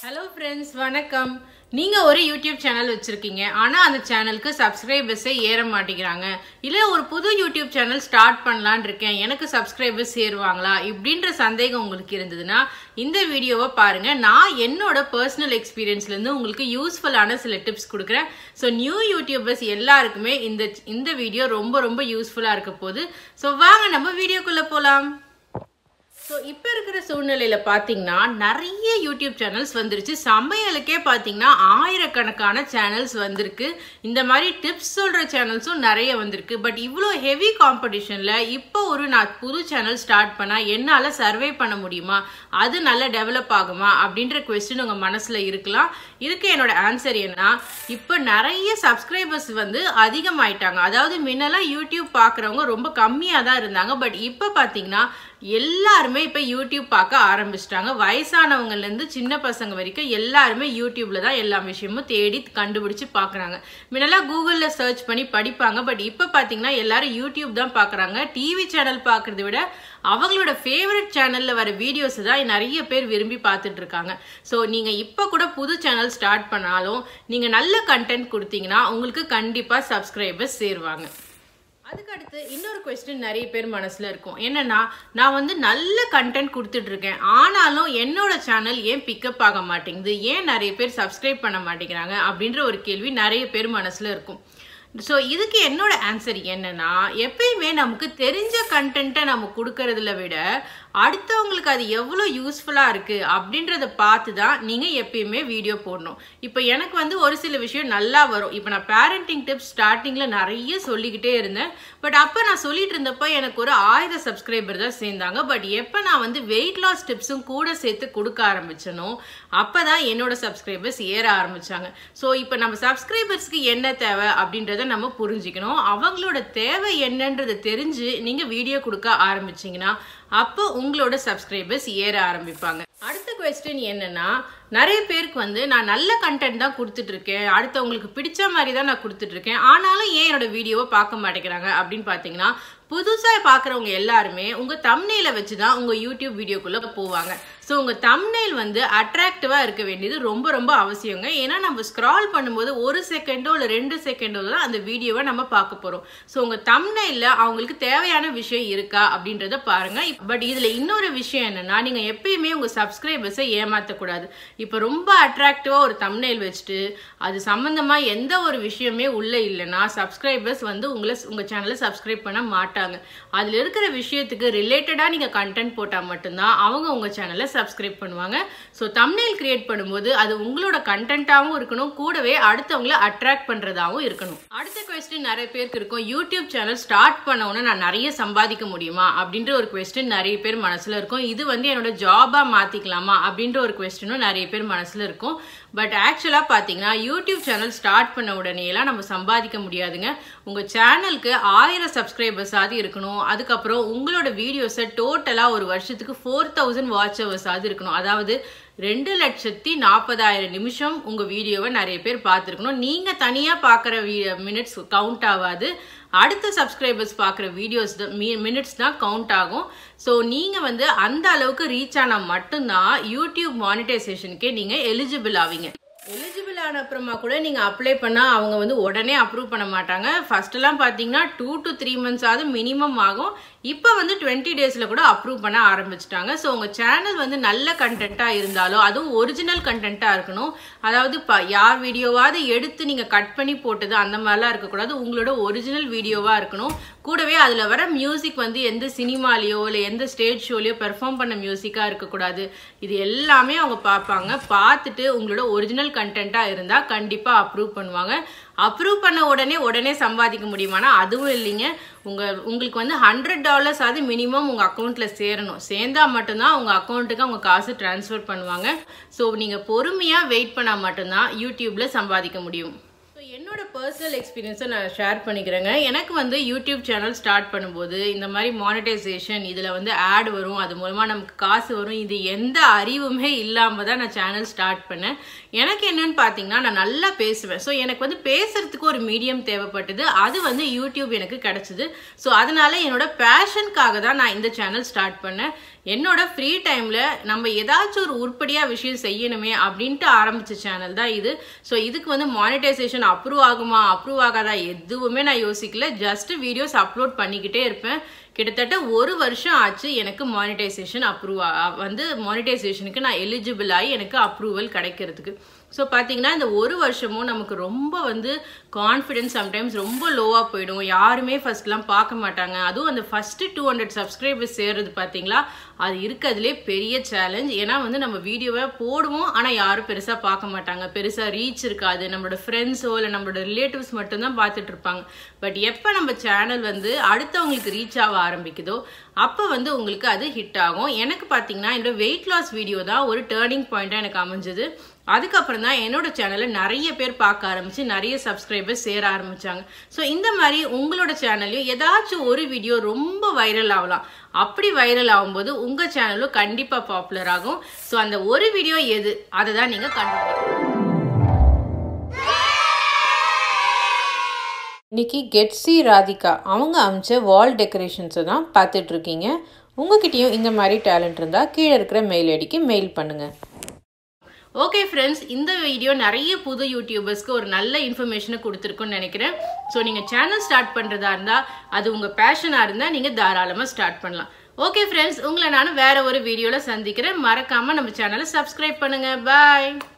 hello friends வணக்கம் நீங்க ஒரு யூடியூப் சேனல் வச்சிருக்கீங்க ஆனா அந்த சேனலுக்கு சப்ஸ்கிரைபர்ஸே ஏற மாட்டேங்கிறாங்க இல்ல ஒரு புது யூடியூப் சேனல் ஸ்டார்ட் பண்ணலான்னு இருக்கேன் எனக்கு சப்ஸ்கிரைபர்ஸ் சேருவாங்களா இப்படின்ற சந்தேகம் உங்களுக்கு இருந்ததுன்னா இந்த வீடியோவை பாருங்க நான் என்னோட பர்சனல் எக்ஸ்பீரியன்ஸ்ல இருந்து உங்களுக்கு யூஸ்ஃபுல்லான சில டிப்ஸ் கொடுக்குறேன் ஸோ நியூ யூடியூபர்ஸ் எல்லாருக்குமே இந்த இந்த வீடியோ ரொம்ப ரொம்ப யூஸ்ஃபுல்லா இருக்க போகுது ஸோ வாங்க நம்ம வீடியோக்குள்ள போலாம் ஸோ இப்போ இருக்கிற சூழ்நிலையில் பார்த்தீங்கன்னா நிறைய யூடியூப் சேனல்ஸ் வந்துருச்சு சமையலுக்கே பார்த்தீங்கன்னா ஆயிரக்கணக்கான சேனல்ஸ் வந்திருக்கு இந்த மாதிரி டிப்ஸ் சொல்கிற சேனல்ஸும் நிறைய வந்திருக்கு பட் இவ்வளோ ஹெவி காம்படிஷனில் இப்போ ஒரு நான் புது சேனல் ஸ்டார்ட் பண்ணால் என்னால் சர்வே பண்ண முடியுமா அது நல்லா டெவலப் ஆகுமா அப்படின்ற கொஸ்டின் உங்கள் மனசில் இருக்கலாம் இதுக்கு என்னோட ஆன்சர் என்ன இப்போ நிறைய சப்ஸ்கிரைபர்ஸ் வந்து அதிகமாயிட்டாங்க அதாவது முன்னெல்லாம் யூடியூப் பார்க்குறவங்க ரொம்ப கம்மியாக தான் இருந்தாங்க பட் இப்போ பார்த்தீங்கன்னா எல்லாருமே இப்போ யூடியூப் பார்க்க ஆரம்பிச்சிட்டாங்க வயசானவங்கலேருந்து சின்ன பசங்க வரைக்கும் எல்லாருமே யூடியூப்ல தான் எல்லா விஷயமும் தேடி கண்டுபிடிச்சு பார்க்குறாங்க முன்னெல்லாம் கூகுளில் சர்ச் பண்ணி படிப்பாங்க பட் இப்போ பார்த்தீங்கன்னா எல்லாரும் யூடியூப் தான் பார்க்குறாங்க டிவி சேனல் பார்க்குறத விட அவங்களோட ஃபேவரட் சேனலில் வர வீடியோஸ் தான் நிறைய பேர் விரும்பி பார்த்துட்டு இருக்காங்க ஸோ நீங்கள் இப்போ கூட புது சேனல் ஸ்டார்ட் பண்ணாலும் நீங்கள் நல்ல கண்டென்ட் கொடுத்தீங்கன்னா உங்களுக்கு கண்டிப்பாக சப்ஸ்கிரைபர்ஸ் சேருவாங்க அதுக்கடுத்து இன்னொரு கொஸ்டின் நிறைய பேர் மனசில் இருக்கும் என்னன்னா நான் வந்து நல்ல கண்டென்ட் கொடுத்துட்டு இருக்கேன் ஆனாலும் என்னோட சேனல் ஏன் பிக்கப் ஆக மாட்டேங்குது ஏன் நிறைய பேர் சப்ஸ்கிரைப் பண்ண மாட்டேங்கிறாங்க அப்படின்ற ஒரு கேள்வி நிறைய பேர் மனசில் இருக்கும் ஸோ இதுக்கு என்னோட ஆன்சர் என்னன்னா எப்பயுமே நமக்கு தெரிஞ்ச கண்டென்ட்டை நம்ம கொடுக்கறதுல விட அடுத்தவங்களுக்கு அது எவ்வளோ யூஸ்ஃபுல்லாக இருக்குது அப்படின்றத பார்த்து தான் நீங்கள் எப்பயுமே வீடியோ போடணும் இப்போ எனக்கு வந்து ஒரு சில விஷயம் நல்லா வரும் இப்போ நான் பேரண்டிங் டிப்ஸ் ஸ்டார்டிங்கில் நிறைய சொல்லிக்கிட்டே இருந்தேன் பட் அப்போ நான் சொல்லிட்டு இருந்தப்போ எனக்கு ஒரு ஆயிரம் சப்ஸ்கிரைபர் தான் சேர்ந்தாங்க பட் எப்போ நான் வந்து வெயிட் லாஸ் டிப்ஸும் கூட சேர்த்து கொடுக்க ஆரம்பிச்சனோ அப்போ தான் என்னோட சப்ஸ்கிரைபர்ஸ் ஏற ஆரம்பிச்சாங்க ஸோ இப்போ நம்ம சப்ஸ்கிரைபர்ஸ்க்கு என்ன தேவை அப்படின்றத நம்ம புரிஞ்சுக்கணும் அவங்களோட தேவை என்னன்றதை தெரிஞ்சு நீங்கள் வீடியோ கொடுக்க ஆரம்பிச்சிங்கன்னா அப்போ உங்களோட சப்ஸ்கிரைபர்ஸ் ஏற ஆரம்பிப்பாங்க அடுத்த கொஸ்டின் என்னன்னா நிறைய பேருக்கு வந்து நான் நல்ல கண்டென்ட் தான் கொடுத்துட்டு இருக்கேன் அடுத்தவங்களுக்கு பிடிச்ச மாதிரி தான் நான் கொடுத்துட்டு இருக்கேன் ஆனாலும் ஏன் என்னோட வீடியோவை பார்க்க மாட்டேங்கிறாங்க அப்படின்னு பார்த்தீங்கன்னா புதுசாக பார்க்குறவங்க எல்லாருமே உங்கள் தம்னேல வச்சு தான் உங்கள் யூடியூப் வீடியோக்குள்ளே போவாங்க ஸோ உங்கள் தம்னேல் வந்து அட்ராக்டிவாக இருக்க வேண்டியது ரொம்ப ரொம்ப அவசியங்க ஏன்னா நம்ம ஸ்க்ரால் பண்ணும்போது ஒரு செகண்டோ இல்லை ரெண்டு செகண்டோ தான் அந்த வீடியோவை நம்ம பார்க்க போகிறோம் ஸோ உங்கள் தம்னேலில் அவங்களுக்கு தேவையான விஷயம் இருக்கா அப்படின்றத பாருங்கள் பட் இதில் இன்னொரு விஷயம் என்னென்னா நீங்கள் எப்பயுமே உங்கள் சப்ஸ்கிரைபர்ஸை ஏமாற்றக்கூடாது இப்போ ரொம்ப அட்ராக்டிவாக ஒரு தம்னேல் வச்சுட்டு அது சம்மந்தமாக எந்த ஒரு விஷயமே உள்ளே இல்லைன்னா சப்ஸ்கிரைபர்ஸ் வந்து உங்களை உங்கள் சேனலை சப்ஸ்கிரைப் பண்ண மாட்டாங்க அதில் இருக்கிற விஷயத்துக்கு ரிலேட்டடாக நீங்கள் கண்டென்ட் போட்டால் மட்டும்தான் அவங்க உங்கள் சேனலை சப்ஸ்கிரைப் பண்ணுவாங்க ஸோ தம்னேல் கிரியேட் பண்ணும்போது அது உங்களோட கண்டென்ட்டாகவும் இருக்கணும் கூடவே அடுத்தவங்களை அட்ராக்ட் பண்ணுறதாகவும் இருக்கணும் அடுத்த கொஸ்டின் நிறைய பேருக்கு இருக்கும் யூடியூப் சேனல் ஸ்டார்ட் பண்ணவுடனே நான் நிறைய சம்பாதிக்க முடியுமா அப்படின்ற ஒரு கொஸ்டின் நிறைய பேர் மனசில் இருக்கும் இது வந்து என்னோட ஜாபாக மாற்றிக்கலாமா அப்படின்ற ஒரு கொஸ்டினும் நிறைய பேர் மனசில் இருக்கும் பட் ஆக்சுவலாக பார்த்தீங்கன்னா யூடியூப் சேனல் ஸ்டார்ட் பண்ண உடனேலாம் நம்ம சம்பாதிக்க முடியாதுங்க உங்கள் சேனலுக்கு ஆயிரம் சப்ஸ்கிரைபர்ஸாவது இருக்கணும் அதுக்கப்புறம் உங்களோட வீடியோஸை டோட்டலாக ஒரு வருஷத்துக்கு ஃபோர் தௌசண்ட் வாட்ச் ஹவர்ஸாவது இருக்கணும் அதாவது ரெண்டு லட்சத்தி நாற்பதாயிரம் நிமிஷம் உங்கள் வீடியோவை நிறைய பேர் பார்த்துருக்கணும் நீங்கள் தனியாக பார்க்குற மினிட்ஸ் கவுண்ட் ஆகாது அடுத்த சப்ஸ்கிரைபர்ஸ் பார்க்குற வீடியோஸ் தான் மினிட்ஸ் தான் கவுண்ட் ஆகும் ஸோ நீங்கள் வந்து அந்த அளவுக்கு ரீச் ஆனால் மட்டும்தான் யூடியூப் மானிட்டைசேஷனுக்கே நீங்கள் எலிஜிபிள் ஆவீங்க எலிஜிபிள் ஆன அப்புறமா கூட நீங்கள் அப்ளை பண்ணால் அவங்க வந்து உடனே அப்ரூவ் பண்ண மாட்டாங்க ஃபர்ஸ்ட்லாம் பார்த்தீங்கன்னா டூ டு த்ரீ மந்த்ஸ் ஆகுது மினிமம் ஆகும் இப்போ வந்து டுவெண்ட்டி டேஸில் கூட அப்ரூவ் பண்ண ஆரம்பிச்சிட்டாங்க ஸோ உங்கள் சேனல் வந்து நல்ல கண்டென்ட்டாக இருந்தாலும் அதுவும் ஒரிஜினல் கண்டென்ட்டாக இருக்கணும் அதாவது ப யார் வீடியோவாவது எடுத்து நீங்கள் கட் பண்ணி போட்டது அந்த மாதிரிலாம் இருக்கக்கூடாது உங்களோட ஒரிஜினல் வீடியோவாக இருக்கணும் கூடவே அதில் வர மியூசிக் வந்து எந்த சினிமாலேயோ இல்லை எந்த ஸ்டேஜ் ஷோலையோ பெர்ஃபார்ம் பண்ண மியூசிக்காக இருக்கக்கூடாது இது எல்லாமே அவங்க பார்ப்பாங்க பார்த்துட்டு உங்களோட ஒரிஜினல் கண்டென்ட்டாக இருந்தால் கண்டிப்பாக அப்ரூவ் பண்ணுவாங்க அப்ரூவ் பண்ண உடனே உடனே சம்பாதிக்க முடியுமானா அதுவும் இல்லைங்க உங்கள் உங்களுக்கு வந்து ஹண்ட்ரட் டாலர்ஸ் ஆகுது மினிமம் உங்கள் அக்கௌண்ட்டில் சேரணும் சேர்ந்தால் மட்டும்தான் உங்கள் அக்கௌண்ட்டுக்கு அவங்க காசு ட்ரான்ஸ்ஃபர் பண்ணுவாங்க ஸோ நீங்கள் பொறுமையாக வெயிட் பண்ணால் மட்டும்தான் யூடியூப்பில் சம்பாதிக்க முடியும் ஸோ என்னோட பர்சனல் எக்ஸ்பீரியன்ஸை நான் ஷேர் பண்ணிக்கிறேங்க எனக்கு வந்து யூடியூப் சேனல் ஸ்டார்ட் பண்ணும்போது இந்த மாதிரி மானிட்டைசேஷன் இதில் வந்து ஆட் வரும் அது மூலமாக நமக்கு காசு வரும் இது எந்த அறிவுமே இல்லாமல் தான் நான் சேனல் ஸ்டார்ட் பண்ணேன் எனக்கு என்னன்னு பார்த்தீங்கன்னா நான் நல்லா பேசுவேன் ஸோ எனக்கு வந்து பேசுறதுக்கு ஒரு மீடியம் தேவைப்பட்டது அது வந்து யூடியூப் எனக்கு கிடச்சிது ஸோ அதனால என்னோட பேஷனுக்காக தான் நான் இந்த சேனல் ஸ்டார்ட் பண்ணேன் என்னோட ஃப்ரீ டைமில் நம்ம ஏதாச்சும் ஒரு உருப்படியாக விஷயம் செய்யணுமே அப்படின்ட்டு ஆரம்பித்த சேனல் தான் இது ஸோ இதுக்கு வந்து மானிட்டைசேஷன் அப்ரூவ் ஆகுமா அப்ரூவ் ஆகாதா எதுவுமே நான் யோசிக்கல ஜஸ்ட் வீடியோஸ் அப்லோட் பண்ணிக்கிட்டே இருப்பேன் கிட்டத்தட்ட ஒரு வருஷம் ஆச்சு எனக்கு மானிட்டைசேஷன் அப்ரூவ் வந்து மானிட்டைசேஷனுக்கு நான் எலிஜிபிள் ஆகி எனக்கு அப்ரூவல் கிடைக்கிறதுக்கு ஸோ பார்த்தீங்கன்னா இந்த ஒரு வருஷமும் நமக்கு ரொம்ப வந்து கான்ஃபிடென்ஸ் சம்டைம்ஸ் ரொம்ப லோவாக போயிடும் யாருமே ஃபர்ஸ்ட்லாம் பார்க்க மாட்டாங்க அதுவும் அந்த ஃபஸ்ட்டு டூ ஹண்ட்ரட் சப்ஸ்கிரைபர்ஸ் சேர்றது பார்த்தீங்களா அது இருக்கிறதுலே பெரிய சேலஞ்ச் ஏன்னா வந்து நம்ம வீடியோவை போடுவோம் ஆனால் யாரும் பெருசாக பார்க்க மாட்டாங்க பெருசாக ரீச் இருக்காது நம்மளோட ஃப்ரெண்ட்ஸோ இல்லை நம்மளோட ரிலேட்டிவ்ஸ் மட்டும்தான் பார்த்துட்டு இருப்பாங்க பட் எப்போ நம்ம சேனல் வந்து அடுத்தவங்களுக்கு ரீச் ஆக ஆரம்பிக்குதோ அப்போ வந்து உங்களுக்கு அது ஹிட் ஆகும் எனக்கு பார்த்தீங்கன்னா என்னோட வெயிட் லாஸ் வீடியோ தான் ஒரு டேர்னிங் பாயிண்ட்டாக எனக்கு அமைஞ்சது அதுக்கப்புறம் தான் என்னோட சேனலை நிறைய பேர் பார்க்க ஆரம்பிச்சு நிறைய சப்ஸ்கிரைபர்ஸ் சேர ஆரம்பிச்சாங்க ஸோ இந்த மாதிரி உங்களோட சேனல்லையும் ஏதாச்சும் ஒரு வீடியோ ரொம்ப வைரல் ஆகலாம் அப்படி வைரல் ஆகும்போது உங்கள் சேனலும் கண்டிப்பாக பாப்புலர் ஆகும் ஸோ அந்த ஒரு வீடியோ எது அதை தான் நீங்கள் கண்டுபிடிக்கணும் இன்னைக்கு கெட்ஸி ராதிகா அவங்க அமைச்ச வால் டெக்கரேஷன்ஸை தான் பார்த்துட்டு இருக்கீங்க உங்ககிட்டயும் இந்த மாதிரி டேலண்ட் இருந்தால் கீழே இருக்கிற மெயில் ஐடிக்கு மெயில் பண்ணுங்கள் ஓகே ஃப்ரெண்ட்ஸ் இந்த வீடியோ நிறைய புது யூடியூபர்ஸ்க்கு ஒரு நல்ல இன்ஃபர்மேஷனை கொடுத்துருக்குன்னு நினைக்கிறேன் ஸோ நீங்கள் சேனல் ஸ்டார்ட் பண்ணுறதா இருந்தால் அது உங்கள் பேஷனாக இருந்தால் நீங்கள் தாராளமாக ஸ்டார்ட் பண்ணலாம் ஓகே ஃப்ரெண்ட்ஸ் உங்களை நான் வேற ஒரு வீடியோவில் சந்திக்கிறேன் மறக்காமல் நம்ம சேனலை சப்ஸ்கிரைப் பண்ணுங்கள் பாய்